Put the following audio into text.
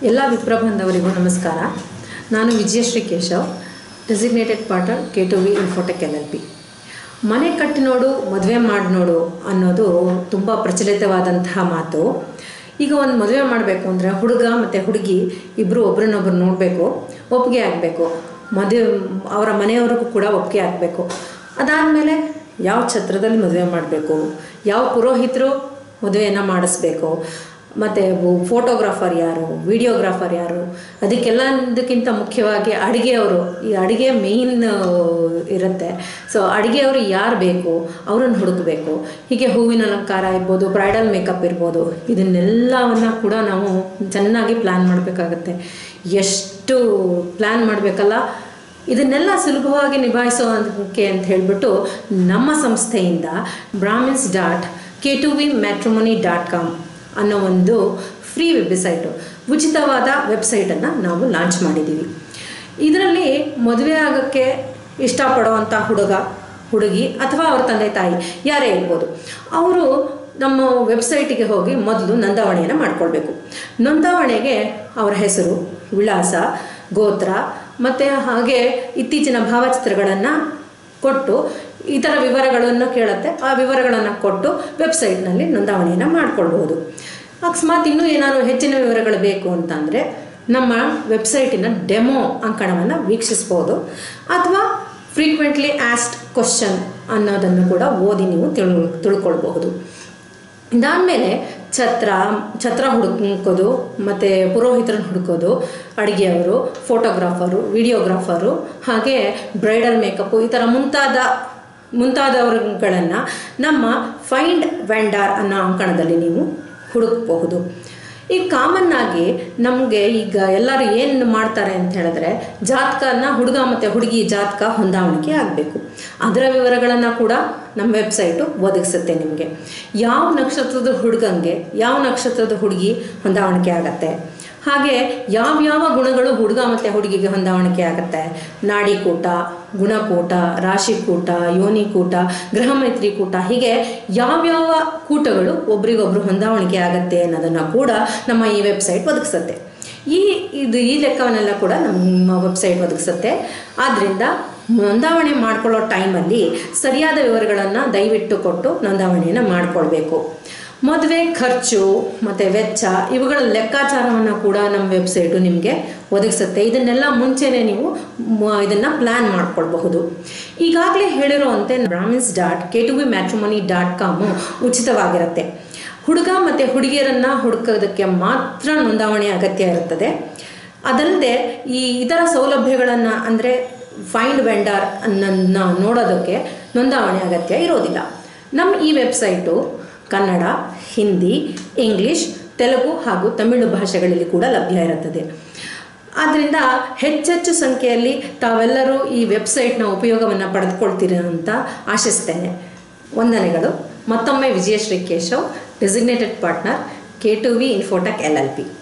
ಎಲ್ಲ ವಿಪ್ರಬಂಧವರಿಗೂ ನಮಸ್ಕಾರ ನಾನು Vijayashree Keshav designated partner K two V infotech L L P ಮನೆ ಕಟ್ಟಿ ನೋಡು ಮದುವೆ ಮಾಡಿ ನೋಡು ಅನ್ನೋದು ತುಂಬ ಪ್ರಚಲಿತವಾದಂತಹ ಮಾತು ಈಗ ಒಂದು ಮದುವೆ ಮಾಡಬೇಕು ಅಂದರೆ ಹುಡುಗ ಮತ್ತು ಹುಡುಗಿ ಇಬ್ಬರು ಒಬ್ರನ್ನೊಬ್ರು ನೋಡಬೇಕು ಒಪ್ಪಿಗೆ ಆಗಬೇಕು ಮದುವೆ ಅವರ ಮನೆಯವ್ರಿಗೂ ಕೂಡ ಒಪ್ಪಿಗೆ ಆಗಬೇಕು ಅದಾದಮೇಲೆ ಯಾವ ಛತ್ರದಲ್ಲಿ ಮದುವೆ ಮಾಡಬೇಕು ಯಾವ ಪುರೋಹಿತರು ಮದುವೆಯನ್ನು ಮಾಡಿಸ್ಬೇಕು ಮತ್ತು ಫೋಟೋಗ್ರಾಫರ್ ಯಾರು ವಿಡಿಯೋಗ್ರಾಫರ್ ಯಾರು ಅದಕ್ಕೆಲ್ಲದಕ್ಕಿಂತ ಮುಖ್ಯವಾಗಿ ಅಡುಗೆಯವರು ಈ ಅಡುಗೆ ಮೇಯ್ನ್ ಇರುತ್ತೆ ಸೊ ಅಡುಗೆಯವರು ಯಾರು ಬೇಕು ಅವ್ರನ್ನ ಹುಡುಕಬೇಕು ಹೀಗೆ ಹೂವಿನ ಅಲಂಕಾರ ಇರ್ಬೋದು ಬ್ರೈಡಲ್ ಮೇಕಪ್ ಇರ್ಬೋದು ಇದನ್ನೆಲ್ಲವನ್ನು ಕೂಡ ನಾವು ಚೆನ್ನಾಗಿ ಪ್ಲ್ಯಾನ್ ಮಾಡಬೇಕಾಗತ್ತೆ ಎಷ್ಟು ಪ್ಲ್ಯಾನ್ ಮಾಡಬೇಕಲ್ಲ ಇದನ್ನೆಲ್ಲ ಸುಲಭವಾಗಿ ನಿಭಾಯಿಸೋದಕ್ಕೆ ಅಂತ ಹೇಳಿಬಿಟ್ಟು ನಮ್ಮ ಸಂಸ್ಥೆಯಿಂದ brahmins dot K two V matrimony dot com ಅನ್ನೋ ಒಂದು ಫ್ರೀ ವೆಬ್ಸೈಟು ಉಚಿತವಾದ ವೆಬ್ಸೈಟನ್ನು ನಾವು ಲಾಂಚ್ ಮಾಡಿದ್ದೀವಿ ಇದರಲ್ಲಿ ಮದುವೆ ಆಗೋಕ್ಕೆ ಇಷ್ಟಪಡೋವಂಥ ಹುಡುಗ ಹುಡುಗಿ ಅಥವಾ ಅವ್ರ ತಂದೆ ತಾಯಿ ಯಾರೇ ಇರ್ಬೋದು ಅವರು ನಮ್ಮ ವೆಬ್ಸೈಟಿಗೆ ಹೋಗಿ ಮೊದಲು ನೋಂದಾವಣೆಯನ್ನು ಮಾಡ್ಕೊಳ್ಬೇಕು ನೋಂದಾವಣೆಗೆ ಅವರ ಹೆಸರು ವಿಳಾಸ ಗೋತ್ರ ಮತ್ತು ಹಾಗೆ ಇತ್ತೀಚಿನ ಭಾವಚಿತ್ರಗಳನ್ನು ಕೊಟ್ಟು ಇತರ ವಿವರಗಳನ್ನು ಕೇಳುತ್ತೆ ಆ ವಿವರಗಳನ್ನು ಕೊಟ್ಟು ವೆಬ್ಸೈಟ್ನಲ್ಲಿ ನೋಂದಾವಣೆಯನ್ನು ಮಾಡಿಕೊಳ್ಬೋದು ಅಕಸ್ಮಾತ್ ಇನ್ನೂ ಏನಾದರೂ ಹೆಚ್ಚಿನ ವಿವರಗಳು ಬೇಕು ಅಂತಂದರೆ ನಮ್ಮ ವೆಬ್ಸೈಟಿನ ಡೆಮೋ ಅಂಕಣವನ್ನು ವೀಕ್ಷಿಸ್ಬೋದು ಅಥವಾ ಫ್ರೀಕ್ವೆಂಟ್ಲಿ ಆಸ್ಟ್ ಕ್ವಶನ್ ಅನ್ನೋದನ್ನು ಕೂಡ ಓದಿ ನೀವು ತಿಳ್ ತಿಳ್ಕೊಳ್ಬಹುದು ಇದಾದಮೇಲೆ ಛತ್ರ ಛತ್ರ ಹುಡುಕೋದು ಮತ್ತು ಪುರೋಹಿತರನ್ನು ಹುಡುಕೋದು ಅಡುಗೆಯವರು ಫೋಟೋಗ್ರಾಫರು ವಿಡಿಯೋಗ್ರಾಫರು ಹಾಗೆ ಬ್ರೈಡಲ್ ಮೇಕಪ್ಪು ಈ ಥರ ಮುಂತಾದ ಮುಂತಾದವರುಗಳನ್ನು ನಮ್ಮ ಫೈಂಡ್ ವೆಂಡಾರ್ ಅನ್ನೋ ಅಂಕಣದಲ್ಲಿ ನೀವು ಹುಡುಕಬಹುದು ಈಗ ಕಾಮನ್ ಆಗಿ ನಮಗೆ ಈಗ ಎಲ್ಲರೂ ಏನು ಮಾಡ್ತಾರೆ ಅಂತ ಹೇಳಿದ್ರೆ ಜಾತಕನ ಹುಡುಗ ಮತ್ತು ಹುಡುಗಿ ಜಾತಕ ಹೊಂದಾಣಿಕೆ ಆಗಬೇಕು ಅದರ ವಿವರಗಳನ್ನು ಕೂಡ ನಮ್ಮ ವೆಬ್ಸೈಟು ಒದಗಿಸುತ್ತೆ ನಿಮಗೆ ಯಾವ ನಕ್ಷತ್ರದ ಹುಡುಗಂಗೆ ಯಾವ ನಕ್ಷತ್ರದ ಹುಡುಗಿ ಹೊಂದಾಣಿಕೆ ಆಗತ್ತೆ ಹಾಗೆ ಯಾವ್ಯಾವ ಗುಣಗಳು ಹುಡುಗ ಮತ್ತು ಹುಡುಗಿಗೆ ಹೊಂದಾಣಿಕೆ ಆಗುತ್ತೆ ನಾಡಿಕೂಟ ಗುಣಕೂಟ ರಾಶಿಕೂಟ ಯೋನಿಕೂಟ ಗೃಹಮೈತ್ರಿ ಕೂಟ ಹೀಗೆ ಯಾವ್ಯಾವ ಕೂಟಗಳು ಒಬ್ರಿಗೊಬ್ರು ಹೊಂದಾಣಿಕೆ ಆಗುತ್ತೆ ಅನ್ನೋದನ್ನು ಕೂಡ ನಮ್ಮ ಈ ವೆಬ್ಸೈಟ್ ಒದಗಿಸುತ್ತೆ ಈ ಇದು ಈ ಲೆಕ್ಕವನ್ನೆಲ್ಲ ಕೂಡ ನಮ್ಮ ವೆಬ್ಸೈಟ್ ಒದಗಿಸುತ್ತೆ ಆದ್ದರಿಂದ ನೋಂದಾವಣೆ ಮಾಡ್ಕೊಳ್ಳೋ ಟೈಮಲ್ಲಿ ಸರಿಯಾದ ವಿವರಗಳನ್ನು ದಯವಿಟ್ಟು ಕೊಟ್ಟು ನೋಂದಾವಣೆಯನ್ನು ಮಾಡಿಕೊಳ್ಬೇಕು ಮದುವೆ ಖರ್ಚು ಮತ್ತು ವೆಚ್ಚ ಇವುಗಳ ಲೆಕ್ಕಾಚಾರವನ್ನು ಕೂಡ ನಮ್ಮ ವೆಬ್ಸೈಟು ನಿಮಗೆ ಒದಗಿಸುತ್ತೆ ಇದನ್ನೆಲ್ಲ ಮುಂಚೆನೇ ನೀವು ಇದನ್ನು ಪ್ಲ್ಯಾನ್ ಮಾಡ್ಕೊಳ್ಬಹುದು ಈಗಾಗಲೇ ಹೇಳಿರೋವಂತೆ brahmins dot K two V matrimony dot com ಉಚಿತವಾಗಿರುತ್ತೆ ಹುಡುಗ ಮತ್ತು ಹುಡುಗಿಯರನ್ನು ಹುಡುಕೋದಕ್ಕೆ ಮಾತ್ರ ನೋಂದಾವಣೆ ಅಗತ್ಯ ಇರುತ್ತದೆ ಅದಲ್ಲದೆ ಈ ಇತರ ಸೌಲಭ್ಯಗಳನ್ನು ಅಂದರೆ ಫೈಂಡ್ ವೆಂಡರ್ ಅನ್ನ ನೋಡೋದಕ್ಕೆ ನೋಂದಾವಣೆ ಅಗತ್ಯ ಇರೋದಿಲ್ಲ ನಮ್ಮ ಈ ವೆಬ್ಸೈಟು ಕನ್ನಡ ಹಿಂದಿ ಇಂಗ್ಲಿಷ್ ತೆಲುಗು ಹಾಗೂ ತಮಿಳು ಭಾಷೆಗಳಲ್ಲಿ ಕೂಡ ಲಭ್ಯ ಇರುತ್ತದೆ ಆದ್ದರಿಂದ ಹೆಚ್ಚೆಚ್ಚು ಸಂಖ್ಯೆಯಲ್ಲಿ ತಾವೆಲ್ಲರೂ ಈ ವೆಬ್ಸೈಟ್ನ ಉಪಯೋಗವನ್ನು ಪಡೆದುಕೊಳ್ತೀರಿ ಅಂತ ಆಶಿಸ್ತೇನೆ ವಂದನೆಗಳು ಮತ್ತೊಮ್ಮೆ Vijayashree Keshav designated partner K two V infotech L L P